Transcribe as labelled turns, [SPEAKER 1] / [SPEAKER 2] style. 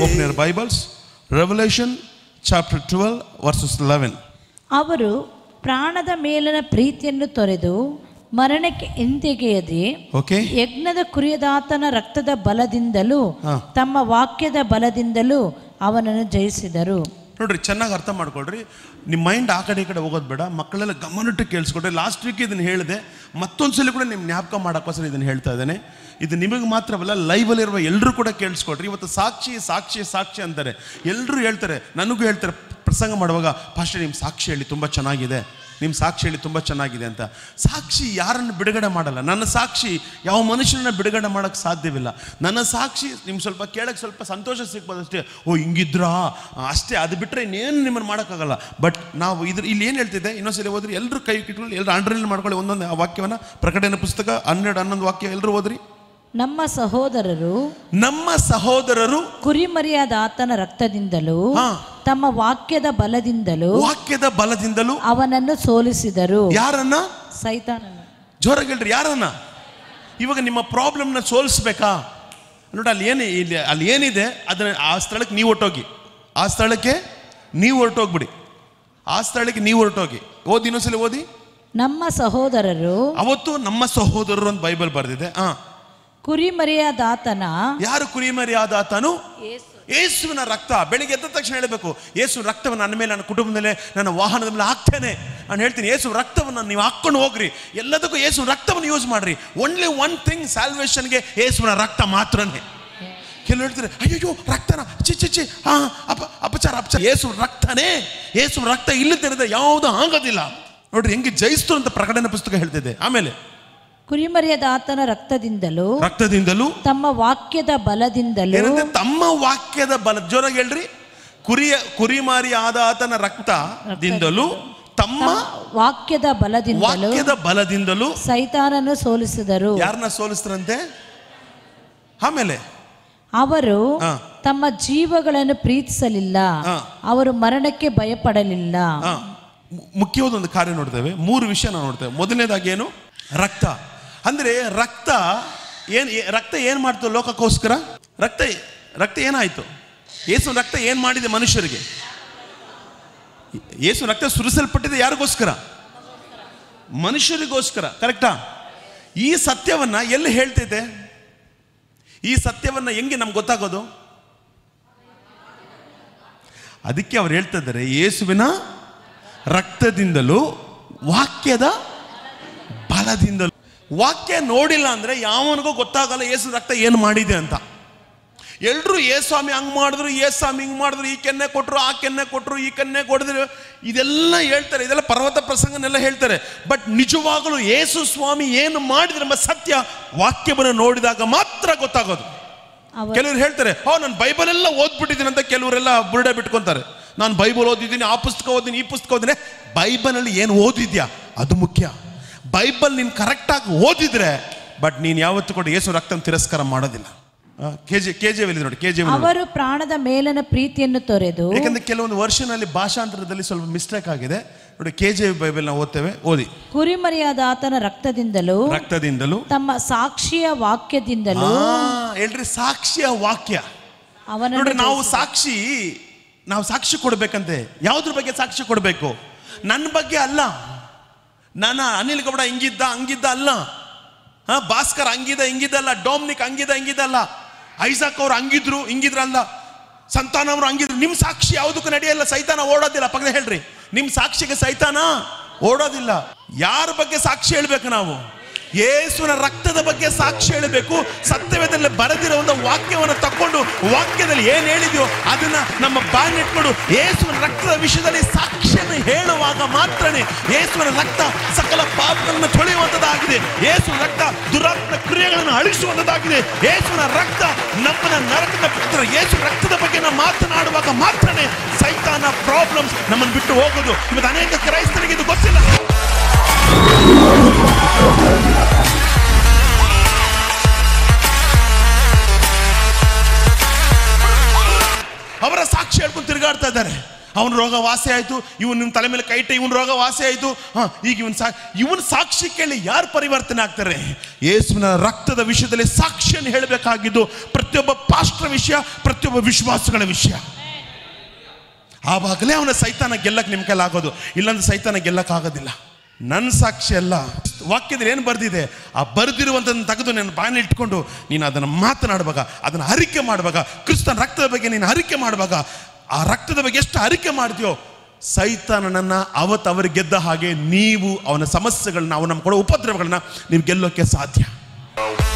[SPEAKER 1] Open your Bibles. Revelation chapter 12, verses 11.
[SPEAKER 2] ಅವರು ಪ್ರಾಣದ ಮೇಲಿನ ಪ್ರೀತಿಯನ್ನು ತೊರೆದು ಮರಣಕ್ಕೆ ಹಿಂತೆಗೆಯದೆ
[SPEAKER 1] Okay?
[SPEAKER 2] ಯಜ್ಞದ ಕುರಿಯದಾತನ ರಕ್ತದ ಬಲದಿಂದಲೂ
[SPEAKER 1] ಹಾ.
[SPEAKER 2] ತಮ್ಮ ವಾಕ್ಯದ ಬಲದಿಂದಲೂ ಅವನನ್ನು ಜಯಿಸಿದರು
[SPEAKER 1] ನೋಡ್ರಿ ಚೆನ್ನಾಗಿ ಅರ್ಥ ಮಾಡ್ಕೊಳ್ರಿ ನಿಮ್ಮ ಮೈಂಡ್ ಆ ಕಡೆ ಈ ಕಡೆ ಹೋಗೋದು ಬೇಡ ಮಕ್ಕಳೆಲ್ಲ ಗಮನಿಟ್ಟು ಕೇಳಿಸ್ಕೊಡ್ರಿ ಲಾಸ್ಟ್ ವೀಕ್ ಇದನ್ನು ಹೇಳಿದೆ ಮತ್ತೊಂದ್ಸಲಿ ಕೂಡ ನಿಮ್ಮ ಜ್ಞಾಪಕ ಮಾಡೋಕ್ಕೋಸ್ಕರ ಇದನ್ನು ಹೇಳ್ತಾ ಇದ್ದೇನೆ ಇದು ನಿಮಗೆ ಮಾತ್ರವಲ್ಲ ಲೈವಲ್ಲಿರುವ ಎಲ್ಲರೂ ಕೂಡ ಕೇಳಿಸ್ಕೊಡ್ರಿ ಇವತ್ತು ಸಾಕ್ಷಿ ಸಾಕ್ಷಿ ಸಾಕ್ಷಿ ಅಂತಾರೆ ಎಲ್ಲರೂ ಹೇಳ್ತಾರೆ ನನಗೂ ಹೇಳ್ತಾರೆ ಪ್ರಸಂಗ ಮಾಡುವಾಗ ಪಾಸ್ಟರ್ ನಿಮ್ಮ ಸಾಕ್ಷಿ ಹೇಳಿ ತುಂಬ ಚೆನ್ನಾಗಿದೆ ನಿಮ್ಮ ಸಾಕ್ಷಿ ಹೇಳಿ ತುಂಬ ಚೆನ್ನಾಗಿದೆ ಅಂತ ಸಾಕ್ಷಿ ಯಾರನ್ನು ಬಿಡುಗಡೆ ಮಾಡಲ್ಲ ನನ್ನ ಸಾಕ್ಷಿ ಯಾವ ಮನುಷ್ಯನನ್ನ ಬಿಡುಗಡೆ ಮಾಡೋಕ್ಕೆ ಸಾಧ್ಯವಿಲ್ಲ ನನ್ನ ಸಾಕ್ಷಿ ನಿಮ್ಗೆ ಸ್ವಲ್ಪ ಕೇಳಕ್ಕೆ ಸ್ವಲ್ಪ ಸಂತೋಷ ಸಿಗ್ಬೋದು ಅಷ್ಟೇ ಓ ಹಿಂಗಿದ್ರಾ ಆ, ಅಷ್ಟೇ ಅದು ಬಿಟ್ಟರೆ ಇನ್ನೇನು ನಿಮ್ಮನ್ನು ಮಾಡೋಕ್ಕಾಗಲ್ಲ ಬಟ್ ನಾವು ಇದ್ರ ಇಲ್ಲಿ ಏನು ಹೇಳ್ತಿದ್ದೆ ಇನ್ನೊಂದ್ಸಲಿ ಹೋದ್ರಿ ಎಲ್ಲರೂ ಕೈ ಕಿಟ್ಕೊಂಡು ಎಲ್ಲರೂ ಅಂಡರ್ಲೈನ್ ಮಾಡ್ಕೊಳ್ಳಿ ಒಂದೊಂದು ಆ ವಾಕ್ಯವನ್ನು ಪ್ರಕಟಣೆ ಪುಸ್ತಕ ಹನ್ನೆರಡು ಹನ್ನೊಂದು ವಾಕ್ಯ ಎಲ್ಲರೂ ಓದ್ರಿ
[SPEAKER 2] ನಮ್ಮ ಸಹೋದರರು
[SPEAKER 1] ನಮ್ಮ ಸಹೋದರರು
[SPEAKER 2] ಕುರಿಮರಿಯಾದ ಆತನ ರಕ್ತದಿಂದಲೂ
[SPEAKER 1] ಹಾ.
[SPEAKER 2] ತಮ್ಮ ವಾಕ್ಯದ ಬಲದಿಂದಲೂ
[SPEAKER 1] ವಾಕ್ಯದ ಬಲದಿಂದಲೂ
[SPEAKER 2] ಅವನನ್ನು ಸೋಲಿಸಿದರು
[SPEAKER 1] ಯಾರನ್ನ
[SPEAKER 2] ಸೈತಾನನು
[SPEAKER 1] ಜೋರಾಗಿ ಹೇಳ್ರಿ ಯಾರನ್ನ ಇವಾಗ ನಿಮ್ಮ ಪ್ರಾಬ್ಲಮ್ನ ಸೋಲಿಸ್ಬೇಕಾ ನೋಡಿ ಅಲ್ಲಿ ಏನು ಇಲ್ಲಿ ಅಲ್ಲಿ ಏನಿದೆ ಅದನ್ನ ಆ ಸ್ಥಳಕ್ಕೆ ನೀವು ಹೊರಟೋಗಿ ಆ ಸ್ಥಳಕ್ಕೆ ನೀವು ಹೊರಟೋಗ್ಬಿಡಿ ಆ ಸ್ಥಳಕ್ಕೆ ನೀವು ಹೊರಟೋಗಿ ಓದಿ ಇನ್ನೊಂದ್ಸಲಿ ಓದಿ
[SPEAKER 2] ನಮ್ಮ ಸಹೋದರರು
[SPEAKER 1] ಅವತ್ತು ನಮ್ಮ ಸಹೋದರರು ಅಂತ ಬೈಬಲ್ ಬರೆದಿದೆ ಹಾ
[SPEAKER 2] ಕುರಿಮರಿಯಾದಾತನ
[SPEAKER 1] ಯಾರು ಕುರಿಮರಿ ಆದ ಆತನು ಯೇಸುವಿನ ರಕ್ತ ಬೆಳಿಗ್ಗೆ ಎದ್ದ ತಕ್ಷಣ ಹೇಳಬೇಕು ಯೇಸು ರಕ್ತವನ್ನು ನನ್ನ ಮೇಲೆ ನನ್ನ ಕುಟುಂಬದ ಮೇಲೆ ನನ್ನ ವಾಹನದ ಮೇಲೆ ಹಾಕ್ತೇನೆ ನಾನು ಹೇಳ್ತೀನಿ ಯೇಸು ರಕ್ತವನ್ನು ನೀವು ಹಾಕ್ಕೊಂಡು ಹೋಗ್ರಿ ಎಲ್ಲದಕ್ಕೂ ಯೇಸು ರಕ್ತವನ್ನು ಯೂಸ್ ಮಾಡ್ರಿ ಓನ್ಲಿ ಒನ್ ಥಿಂಗ್ ಸ್ಯಾಲ್ವೇಷನ್ಗೆ ಯೇಸುವಿನ ರಕ್ತ ಮಾತ್ರನೇ ಕೆಲವು ಹೇಳ್ತಾರೆ ಅಯ್ಯೋ ರಕ್ತನ ಚಿ ಚಿ ಚಿ ಹಾ ಅಪ ಅಪಚಾರ ಅಪಚಾರ ಯೇಸು ರಕ್ತನೇ ಯೇಸು ರಕ್ತ ಇಲ್ಲದಿರದೆ ಯಾವುದೂ ಆಗೋದಿಲ್ಲ ನೋಡ್ರಿ ಹೆಂಗೆ ಜಯಿಸ್ತು ಅಂತ ಪ್ರಕಟಣೆ ಪುಸ್ತಕ ಹೇಳ್ತಿದೆ ಆಮೇಲೆ
[SPEAKER 2] ಕುರಿಮರಿಯಾದಾತನ ರಕ್ತದಿಂದಲೂ
[SPEAKER 1] ರಕ್ತದಿಂದಲೂ
[SPEAKER 2] ತಮ್ಮ ವಾಕ್ಯದ ಬಲದಿಂದಲೂ
[SPEAKER 1] ಏನಂದ್ರೆ ತಮ್ಮ ವಾಕ್ಯದ ಬಲ ಜೋರಾಗಿ ಹೇಳ್ರಿ ಕುರಿಯ ಕುರಿಮಾರಿ ಆದ ಆತನ ರಕ್ತದಿಂದಲೂ ತಮ್ಮ
[SPEAKER 2] ವಾಕ್ಯದ ಬಲದಿಂದಲೂ
[SPEAKER 1] ವಾಕ್ಯದ ಬಲದಿಂದಲೂ
[SPEAKER 2] ಸೈತಾನನ್ನು ಸೋಲಿಸಿದರು
[SPEAKER 1] ಯಾರನ್ನ ಸೋಲಿಸ್ತಾರಂತೆ ಆಮೇಲೆ
[SPEAKER 2] ಅವರು
[SPEAKER 1] ಹಾ.
[SPEAKER 2] ತಮ್ಮ ಜೀವಗಳನ್ನು ಪ್ರೀತಿಸಲಿಲ್ಲ
[SPEAKER 1] ಹಾ.
[SPEAKER 2] ಅವರು ಮರಣಕ್ಕೆ ಭಯಪಡಲಿಲ್ಲ
[SPEAKER 1] ಆ, ಮು- ಮುಖ್ಯವಾದ ಒಂದು ಕಾರ್ಯ ನೋಡ್ತೇವೆ ಮೂರು ವಿಷಯ ನಾವು ನೋಡ್ತೇವೆ ಮೊದಲನೇದಾಗಿ ಏನು ರಕ್ತ ಅಂದ್ರೆ ರಕ್ತ ಏನ್ ಏ- ರಕ್ತ ಏನ್ ಮಾಡ್ತು ಲೋಕಕ್ಕೋಸ್ಕರ ರಕ್ತ ರಕ್ತ ಏನಾಯ್ತು ಯೇಸು ರಕ್ತ ಏನ್ ಮಾಡಿದೆ ಮನುಷ್ಯರಿಗೆ ಯೇಸು ರಕ್ತ ಸುರಿಸಲ್ಪಟ್ಟಿದೆ ಯಾರಿಗೋಸ್ಕರ ಮನುಷ್ಯರಿಗೋಸ್ಕರ ಕರೆಕ್ಟಾ ಈ ಸತ್ಯವನ್ನ ಎಲ್ಲಿ ಹೇಳ್ತೈತೆ ಈ ಸತ್ಯವನ್ನ ಹೆಂಗೆ ನಮ್ಗೆ ಗೊತ್ತಾಗೋದು ಅದಕ್ಕೆ ಅವ್ರು ಹೇಳ್ತಾ ಇದ್ದಾರೆ ಯೇಸುವಿನ ರಕ್ತದಿಂದಲೂ ವಾಕ್ಯದ ಬಲದಿಂದಲೂ ವಾಕ್ಯ ನೋಡಿಲ್ಲ ಅಂದ್ರೆ ಯಾವನಿಗೂ ಗೊತ್ತಾಗಲ್ಲ ಯೇಸು ರಕ್ತ ಏನು ಮಾಡಿದೆ ಅಂತ ಎಲ್ರು ಸ್ವಾಮಿ ಹಂಗ್ ಮಾಡಿದ್ರು ಸ್ವಾಮಿ ಹಿಂಗ್ ಮಾಡಿದ್ರು ಈ ಕೆನ್ನೆ ಕೊಟ್ರು ಆ ಕೆನ್ನೆ ಕೊಟ್ರು ಈ ಕೆನ್ನೆ ಕೊಡಿದ್ರು ಇದೆಲ್ಲ ಹೇಳ್ತಾರೆ ಇದೆಲ್ಲ ಪರ್ವತ ಪ್ರಸಂಗನೆಲ್ಲ ಹೇಳ್ತಾರೆ ಬಟ್ ನಿಜವಾಗಲೂ ಯೇಸು ಸ್ವಾಮಿ ಏನು ಮಾಡಿದ್ರೆ ಎಂಬ ಸತ್ಯ ವಾಕ್ಯವನ್ನು ನೋಡಿದಾಗ ಮಾತ್ರ ಗೊತ್ತಾಗೋದು
[SPEAKER 2] ಅವರು
[SPEAKER 1] ಕೆಲವರು ಹೇಳ್ತಾರೆ ಓ ನಾನು ಬೈಬಲ್ ಎಲ್ಲ ಓದ್ಬಿಟ್ಟಿದ್ದೀನಿ ಅಂತ ಕೆಲವರೆಲ್ಲ ಬುರುಡೆ ಬಿಟ್ಕೊಂತಾರೆ ನಾನು ಬೈಬಲ್ ಓದಿದ್ದೀನಿ ಆ ಪುಸ್ತಕ ಓದಿದ್ದೀನಿ ಈ ಪುಸ್ತಕ ಓದಿನಿ ಬೈಬಲಲ್ಲಿ ಏನು ಓದಿದ್ಯಾ ಅದು ಮುಖ್ಯ ಬೈಬಲ್ ನೀನು ಕರೆಕ್ಟಾಗಿ ಓದಿದ್ರೆ ಬಟ್ ನೀನು ಯಾವತ್ತೂ ಕೂಡ ಯೇಸು ರಕ್ತನ ತಿರಸ್ಕಾರ ಮಾಡೋದಿಲ್ಲ ಕೆ ಜಿ ಕೆ ಜಿ ನೋಡಿ ಕೆ ಜಿ
[SPEAKER 2] ಅವರು ಪ್ರಾಣದ ಮೇಲನ ಪ್ರೀತಿಯನ್ನು ತೊರೆದು
[SPEAKER 1] ಯಾಕಂದ್ರೆ ಕೆಲವೊಂದು ವರ್ಷನಲ್ಲಿ ಭಾಷಾಂತರದಲ್ಲಿ ಸ್ವಲ್ಪ ಮಿಸ್ಟೇಕ್ ಆಗಿದೆ ನೋಡಿ ಕೆ ಜಿ ಬೈಬಲ್ ನಾವು ಓದ್ತೇವೆ ಓದಿ
[SPEAKER 2] ಕುರಿಮರಿಯಾದ ಆತನ ರಕ್ತದಿಂದಲೂ
[SPEAKER 1] ರಕ್ತದಿಂದಲೂ
[SPEAKER 2] ತಮ್ಮ ಸಾಕ್ಷಿಯ ವಾಕ್ಯದಿಂದಲೂ
[SPEAKER 1] ಆ, ಹೇಳ್ರಿ ಸಾಕ್ಷಿಯ ವಾಕ್ಯ
[SPEAKER 2] ಅವನನ್ನು
[SPEAKER 1] ನೋಡ್ರಿ ನಾವು ಸಾಕ್ಷಿ ನಾವು ಸಾಕ್ಷಿ ಕೊಡ್ಬೇಕಂತೆ ಯಾವ್ದ್ರ ಬಗ್ಗೆ ಸಾಕ್ಷಿ ಕೊಡಬೇಕು ನನ್ನ ಬಗ್ಗೆ ಅಲ್ಲ ನಾನು ಅನಿಲ್ ಗೌಡ ಹಿಂಗಿದ್ದ ಹಂಗಿದ್ದ ಅಲ್ಲ ಹಾ ಭಾಸ್ಕರ್ ಹಂಗಿದ್ದ ಹಿಂಗಿದ್ದ ಅಲ್ಲ ಡೋಮ್ನಿಕ್ ಹಂಗಿದ್ದ ಹಿಂಗಿದ್ದ ಅಲ್ಲ ಐಸಾಕ್ ಅವ್ರು ಹಂಗಿದ್ರು ಹಿಂಗಿದ್ರಲ್ಲ ಸಂತಾನ ಅವ್ರು ಹಂಗಿದ್ರು ನಿಮ್ಮ ಸಾಕ್ಷಿ ಯಾವುದಕ್ಕೂ ನಡೆಯಲ್ಲ ಸೈತಾನ ಓಡೋದಿಲ್ಲ ಪಕ್ಕದ ಹೇಳ್ರಿ ನಿಮ್ಮ ಸಾಕ್ಷಿಗೆ ಸೈತಾನ ಓಡೋದಿಲ್ಲ ಯಾರ ಬಗ್ಗೆ ಸಾಕ್ಷಿ ಹೇಳ್ಬೇಕು ನಾವು ಯೇಸುವಿನ ರಕ್ತದ ಬಗ್ಗೆ ಸಾಕ್ಷಿ ಹೇಳಬೇಕು ಸತ್ಯವೇದದಲ್ಲಿ ಬರೆದಿರೋ ಒಂದು ವಾಕ್ಯವನ್ನು ತಕೊಂಡು ವಾಕ್ಯದಲ್ಲಿ ಏನ್ ಹೇಳಿದ್ಯೋ ಅದನ್ನ ನಮ್ಮ ಬಾಯಿನಿಟ್ಕೊಂಡು ಯೇಸುವಿನ ರಕ್ತದ ವಿಷಯದಲ್ಲಿ ಸಾಕ್ಷಿಯನ್ನು ಹೇಳುವಾಗ ಮಾತ್ರನೇ ಯೇಸುವಿನ ರಕ್ತ ಸಕಲ ಪಾಪಗಳನ್ನು ತೊಳೆಯುವಂಥದ್ದಾಗಿದೆ ಯೇಸುವಿನ ರಕ್ತ ದುರಾತ್ಮ ಕ್ರಿಯೆಗಳನ್ನು ಅಳಿಸುವಂಥದ್ದಾಗಿದೆ ಯೇಸುವಿನ ರಕ್ತ ನಮ್ಮನ್ನ ನರಕದ ಬಿಟ್ಟರೆ ಯೇಸು ರಕ್ತದ ಬಗ್ಗೆ ನಾವು ಮಾತನಾಡುವಾಗ ಮಾತ್ರನೇ ಸೈತಾನ ಪ್ರಾಬ್ಲಮ್ಸ್ ನಮ್ಮನ್ನು ಬಿಟ್ಟು ಹೋಗೋದು ಇವತ್ತು ಅನೇಕ ಕ್ರೈಸ್ತರಿಗೆ ಇದು ಗೊತ್ತಿಲ್ಲ ಅವರ ಸಾಕ್ಷಿ ಹೇಳ್ಕೊಂಡು ತಿರುಗಾಡ್ತಾ ಇದ್ದಾರೆ ಅವನ ರೋಗ ವಾಸಿ ಆಯಿತು ಇವನು ನಿಮ್ಮ ತಲೆ ಮೇಲೆ ಕೈಟ ಇವನ ರೋಗ ವಾಸಿ ಆಯಿತು ಹಾಂ ಈಗ ಇವನ್ ಸಾ ಇವನ್ ಸಾಕ್ಷಿ ಕೇಳಿ ಯಾರು ಪರಿವರ್ತನೆ ಆಗ್ತಾರೆ ಯೇಸುವಿನ ರಕ್ತದ ವಿಷಯದಲ್ಲಿ ಸಾಕ್ಷಿಯನ್ನು ಹೇಳಬೇಕಾಗಿದ್ದು ಪ್ರತಿಯೊಬ್ಬ ಪಾಸ್ಟ್ರ ವಿಷಯ ಪ್ರತಿಯೊಬ್ಬ ವಿಶ್ವಾಸಗಳ ವಿಷಯ ಆವಾಗಲೇ ಅವನ ಸೈತಾನ ಗೆಲ್ಲಕ್ಕೆ ನಿಮ್ಮ ಕೈಲಿ ಆಗೋದು ಇಲ್ಲಾಂದ್ರೆ ಸೈತಾನ ಗೆಲ್ಲಕ್ಕೆ ಆಗೋದಿಲ್ಲ ನನ್ನ ಸಾಕ್ಷಿ ಅಲ್ಲ ವಾಕ್ಯದಲ್ಲಿ ಏನು ಬರ್ದಿದೆ ಆ ಬರ್ದಿರುವಂಥದ್ದನ್ನು ತೆಗೆದು ನನ್ನ ಬಾಯಲ್ಲಿ ಇಟ್ಕೊಂಡು ನೀನು ಅದನ್ನು ಮಾತನಾಡುವಾಗ ಅದನ್ನು ಅರಿಕೆ ಮಾಡುವಾಗ ಕ್ರಿಸ್ತನ ರಕ್ತದ ಬಗ್ಗೆ ನೀನು ಅರಿಕೆ ಮಾಡುವಾಗ ಆ ರಕ್ತದ ಬಗ್ಗೆ ಎಷ್ಟು ಅರಿಕೆ ಮಾಡ್ತೀಯೋ ಸೈತಾನನನ್ನ ಅವತ್ತು ಅವರು ಗೆದ್ದ ಹಾಗೆ ನೀವು ಅವನ ಸಮಸ್ಯೆಗಳನ್ನ ಅವನ ಕೊಡೋ ಉಪದ್ರವಗಳನ್ನ ನೀವು ಗೆಲ್ಲೋಕ್ಕೆ ಸಾಧ್ಯ